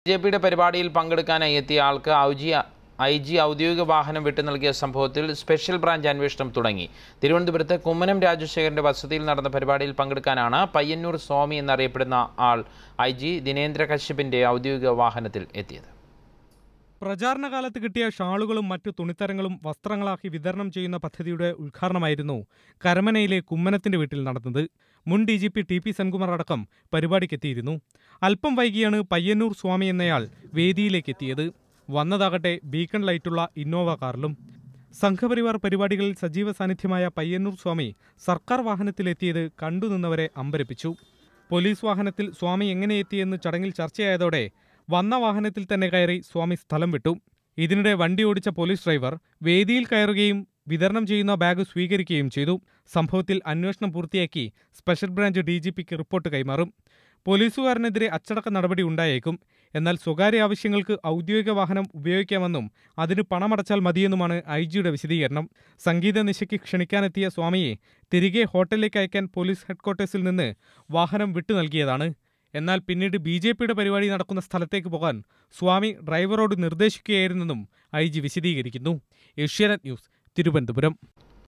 J പിയുടെ പരിപാടിയിൽ പങ്കെടുക്കാനായി എത്തിയ ആൾക്ക് ഔജി ഐ ജി ഔദ്യോഗിക വാഹനം വിട്ടു നൽകിയ സംഭവത്തിൽ സ്പെഷ്യൽ ബ്രാഞ്ച് അന്വേഷണം തുടങ്ങി തിരുവനന്തപുരത്ത് കുമ്മനം രാജശേഖരന്റെ വസതിയിൽ നടന്ന പരിപാടിയിൽ പങ്കെടുക്കാനാണ് പയ്യന്നൂർ സ്വാമി എന്നറിയപ്പെടുന്ന ആൾ ഐ ജി ദിനേന്ദ്ര കശ്യപിന്റെ ഔദ്യോഗിക വാഹനത്തിൽ എത്തിയത് പ്രചാരണ കാലത്ത് കിട്ടിയ ഷാളുകളും മറ്റു തുണിത്തരങ്ങളും വസ്ത്രങ്ങളാക്കി വിതരണം ചെയ്യുന്ന പദ്ധതിയുടെ ഉദ്ഘാടനമായിരുന്നു കരമനയിലെ കുമ്മനത്തിന്റെ വീട്ടിൽ നടന്നത് മുൻ D G P T P Senkumar അടക്കം പരിപാടിക്കെത്തിയിരുന്നു അല്പം വൈകിയാണ് പയ്യന്നൂർ സ്വാമി എന്നയാൾ വേദിയിലേക്ക് എത്തിയത് വന്നതാകട്ടെ ബീക്കൺ ലൈറ്റുള്ള ഇന്നോവ കാറിലും സംഘപരിവാർ പരിപാടികളിൽ സജീവ സാന്നിധ്യമായ പയ്യന്നൂർ സ്വാമി സർക്കാർ വാഹനത്തിലെത്തിയത് കണ്ടുനിന്നവരെ അമ്പരപ്പിച്ചു പോലീസ് വാഹനത്തിൽ സ്വാമി എങ്ങനെ എത്തിയെന്ന് ചടങ്ങിൽ ചർച്ചയായതോടെ വന്ന വാഹനത്തിൽ തന്നെ കയറി സ്വാമി സ്ഥലം വിട്ടു ഇതിനിടെ വണ്ടി ഓടിച്ച പോലീസ് ഡ്രൈവർ വേദിയിൽ കയറുകയും വിതരണം ചെയ്യുന്ന ബാഗ് സ്വീകരിക്കുകയും ചെയ്തു സംഭവത്തിൽ അന്വേഷണം പൂർത്തിയാക്കി സ്പെഷ്യൽ ബ്രാഞ്ച് ഡി ജി പിക്ക് റിപ്പോർട്ട് കൈമാറും പോലീസുകാരനെതിരെ അച്ചടക്ക നടപടി ഉണ്ടായേക്കും എന്നാൽ സ്വകാര്യ ആവശ്യങ്ങൾക്ക് ഔദ്യോഗിക വാഹനം ഉപയോഗിക്കാമെന്നും അതിന് പണമടച്ചാൽ മതിയെന്നുമാണ് ഐ ജിയുടെ വിശദീകരണം സംഗീത നിശയ്ക്ക് ക്ഷണിക്കാനെത്തിയ സ്വാമിയെ തിരികെ ഹോട്ടലിലേക്ക് അയക്കാൻ പോലീസ് ഹെഡ്ക്വാർട്ടേഴ്സിൽ നിന്ന് വാഹനം വിട്ടു നൽകിയതാണ് എന്നാൽ പിന്നീട് ബി ജെ പിയുടെ പരിപാടി നടക്കുന്ന സ്ഥലത്തേക്ക് പോകാൻ സ്വാമി ഡ്രൈവറോട് നിർദ്ദേശിക്കുകയായിരുന്നെന്നും ഐ ജി വിശദീകരിക്കുന്നു ഏഷ്യാനെറ്റ് ന്യൂസ് തിരുവനന്തപുരം